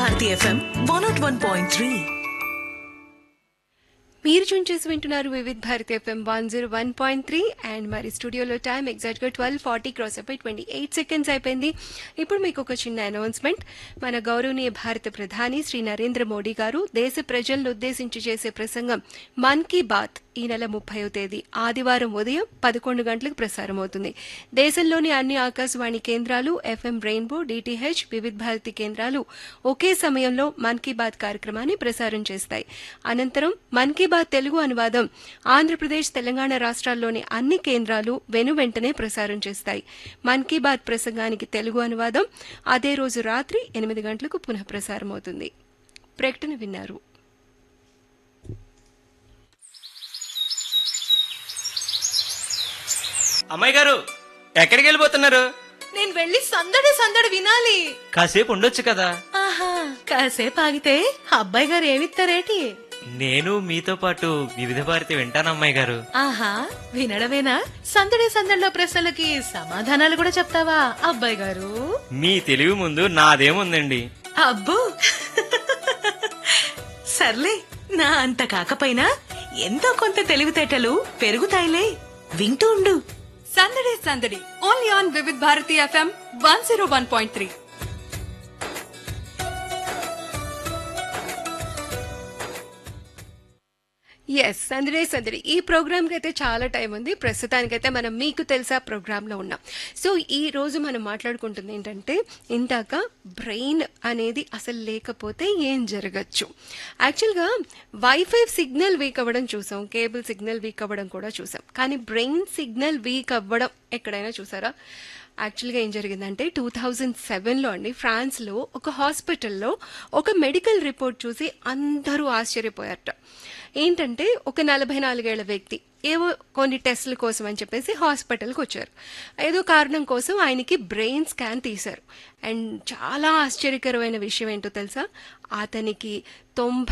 Bharati FM one not one point three మీరు tune చేసి వింటున్నారు Vividh Bharati FM one zero one point three and మరి స్టూడియోలో టైం ఎగ్జాక్ట్గా ట్వెల్వ్ ఫార్టీ క్రాస్ అయిపోయి ట్వంటీ ఎయిట్ సెకండ్స్ అయిపోయింది ఇప్పుడు మీకు ఒక చిన్న అనౌన్స్మెంట్ మన గౌరవనీయ భారత ప్రధాని శ్రీ నరేంద్ర మోడీ గారు దేశ ప్రజలను ఉద్దేశించి చేసే ప్రసంగం మన్ కీ బాత్ ఈ నెల ముప్పైవ తేదీ ఆదివారం ఉదయం పదకొండు గంటలకు ప్రసారం అవుతుంది దేశంలోని అన్ని ఆకాశవాణి కేంద్రాలు ఎఫ్ఎం రెయిన్బో డిటిహెచ్ వివిధ భారతి కేంద్రాలు ఒకే సమయంలో మన్ కీ బాత్ కార్యక్రమాన్ని ప్రసారం చేస్తాయి అనంతరం మన్ కీ బాత్ తెలుగు అనువాదం ఆంధ్రప్రదేశ్ తెలంగాణ రాష్ట్రాల్లోని అన్ని కేంద్రాలు వెను వెంటనే ప్రసారం చేస్తాయి మన్ కీ బాత్ ప్రసంగానికి తెలుగు అనువాదం అదే రోజు రాత్రి ఎనిమిది గంటలకు పునః ప్రసారం అవుతుంది ప్రకటన విన్నారు అమ్మాయి గారు ఎక్కడికి వెళ్ళిపోతున్నారు నేను వెళ్ళి సందడి సందడి వినాలి కాసేపు ఉండొచ్చు కదా ఆహా కాసేపు ఆగితే అబ్బాయి గారు ఏమిస్తారేటి నేను మీతో పాటు వివిధ భారతి వింటాను అమ్మాయి గారు ఆహా వినడమేనా సందడి సందడిలో ప్రశ్నలకి సమాధానాలు కూడా చెప్తావా అబ్బాయి గారు మీ తెలివి ముందు నాదేముందండి అబ్బో సర్లే నా అంత కాకపోయినా ఎంతో కొంత తెలివితేటలు పెరుగుతాయిలే వింటూ ఉండు సందడి సందడి only on Vividh Bharati FM one zero one point three yes సందడి సందడి ఈ ప్రోగ్రామ్కి అయితే చాలా టైం ఉంది ప్రస్తుతానికైతే మనం మీకు తెలుసా ప్రోగ్రాంలో ఉన్నాం సో ఈ రోజు మనం మాట్లాడుకుంటుంది ఏంటంటే ఇందాక బ్రెయిన్ అనేది అసలు లేకపోతే ఏం జరగచ్చు యాక్చువల్గా వైఫై సిగ్నల్ వీక్ అవ్వడం చూసాం కేబుల్ సిగ్నల్ వీక్ అవ్వడం కూడా చూసాం కానీ బ్రెయిన్ సిగ్నల్ వీక్ అవ్వడం ఎక్కడైనా చూసారా యాక్చువల్గా ఏం జరిగిందంటే టూ థౌజండ్ సెవెన్లో అండి ఫ్రాన్స్లో ఒక హాస్పిటల్లో ఒక మెడికల్ రిపోర్ట్ చూసి అందరూ ఆశ్చర్యపోయారట ఏంటంటే ఒక నలభై నాలుగేళ్ల వ్యక్తి ఏవో కొన్ని టెస్టుల కోసం అని చెప్పేసి హాస్పిటల్కి వచ్చారు ఏదో కారణం కోసం ఆయనకి బ్రెయిన్ స్కాన్ తీశారు అండ్ చాలా ఆశ్చర్యకరమైన విషయం ఏంటో తెలుసా అతనికి తొంభై